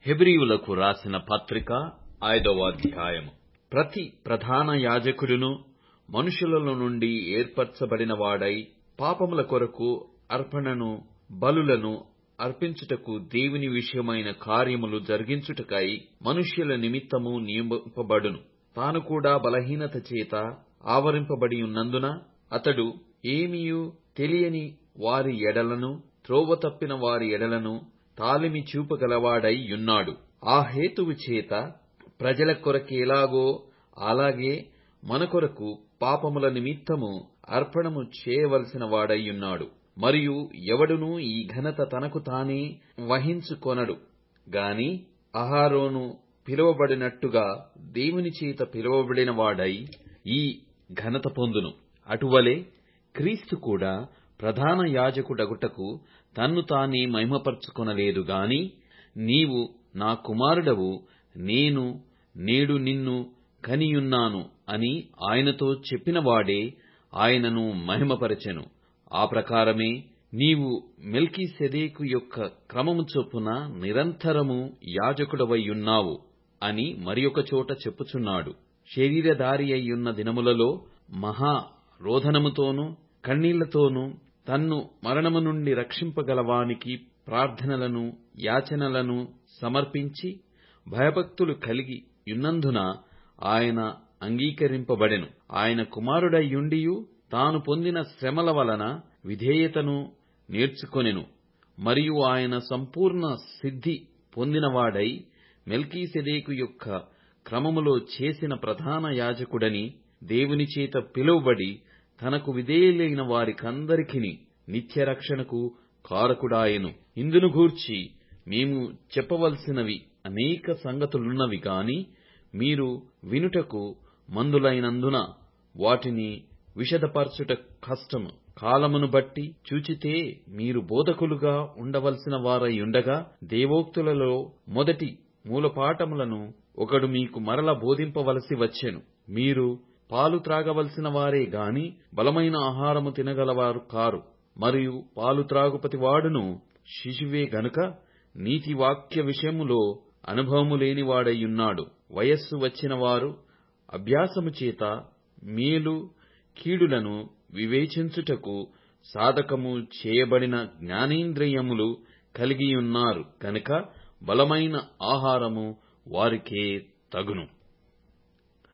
హెబ్రీయులకు రాసిన పత్రిక ఐదవ అధ్యాయము ప్రతి ప్రధాన యాజకుడును మనుషులలో నుండి ఏర్పరచబడిన వాడై పాపముల కొరకు అర్పణను బలులను అర్పించుటకు దేవుని విషయమైన కార్యములు జరిగించుటకై మనుష్యుల నిమిత్తము నియమింపబడును తాను కూడా బలహీనత చేత ఆవరింపబడి ఉన్నందున అతడు ఏమియు తెలియని వారి ఎడలను త్రోవ తప్పిన వారి ఎడలను తాలిమి చూపగలవాడై యున్నాడు ఆ హేతువు చేత ప్రజల కొరకెలాగో అలాగే మన కొరకు పాపముల నిమిత్తము అర్పణము చేయవలసిన వాడై యున్నాడు మరియు ఎవడునూ ఈ ఘనత తనకు తానే వహించుకొనడు గాని అహరోను పిలువబడినట్టుగా దేవుని చేత పిలువబడిన వాడై ఈ ఘనత పొందును అటువలే క్రీస్తు కూడా ప్రధాన యాజకుడగుటకు తన్ను తానే మహిమపరచుకొనలేదు గాని నీవు నా కుమారుడవు నేను నేడు నిన్ను కనియున్నాను అని ఆయనతో చెప్పినవాడే ఆయనను మహిమపరచెను ఆ ప్రకారమే నీవు మెల్కీసెదెకు యొక్క క్రమము చొప్పున నిరంతరము యాజకుడవైయున్నావు అని మరియొక చోట చెప్పుచున్నాడు శరీరధారి అయ్యున్న దినములలో మహా రోదనముతోనూ కన్నీళ్లతోనూ తన్ను మరణము నుండి రక్షింపగలవానికి ప్రార్థనలను యాచనలను సమర్పించి భయభక్తులు కలిగి యున్నందున ఆయన అంగీకరింపబడెను ఆయన కుమారుడయ్యుండియు తాను పొందిన శ్రమల వలన విధేయతను నేర్చుకొనెను మరియు ఆయన సంపూర్ణ సిద్ధి పొందినవాడై మెల్కీసెదెకు యొక్క క్రమములో చేసిన ప్రధాన యాజకుడని దేవుని చేత పిలువబడి తనకు విధేయులైన వారికందరికిని నిత్యరక్షణకు కారకుడాయెను ఇందును గూర్చి మేము చెప్పవలసినవి అనేక సంగతులున్నవి గాని మీరు వినుటకు మందులైనందున వాటిని విశదపరచుట కష్టము కాలమును బట్టి చూచితే మీరు బోధకులుగా ఉండవలసిన వారైయుండగా దేవోక్తులలో మొదటి మూలపాఠములను ఒకడు మీకు మరల బోధింపవలసి వచ్చెను మీరు పాలు త్రాగవలసిన వారే గాని బలమైన ఆహారము తినగలవారు కారు మరియు పాలు త్రాగు ప్రతివాడును శిశువే గనుక నీతి వాక్య విషయములో అనుభవము లేనివాడైయున్నాడు వయస్సు వచ్చిన వారు అభ్యాసము చేత మేలు కీడులను వివేచించుటకు సాధకము చేయబడిన జ్ఞానేంద్రియములు కలిగియున్నారు గనుక బలమైన ఆహారము వారికే తగును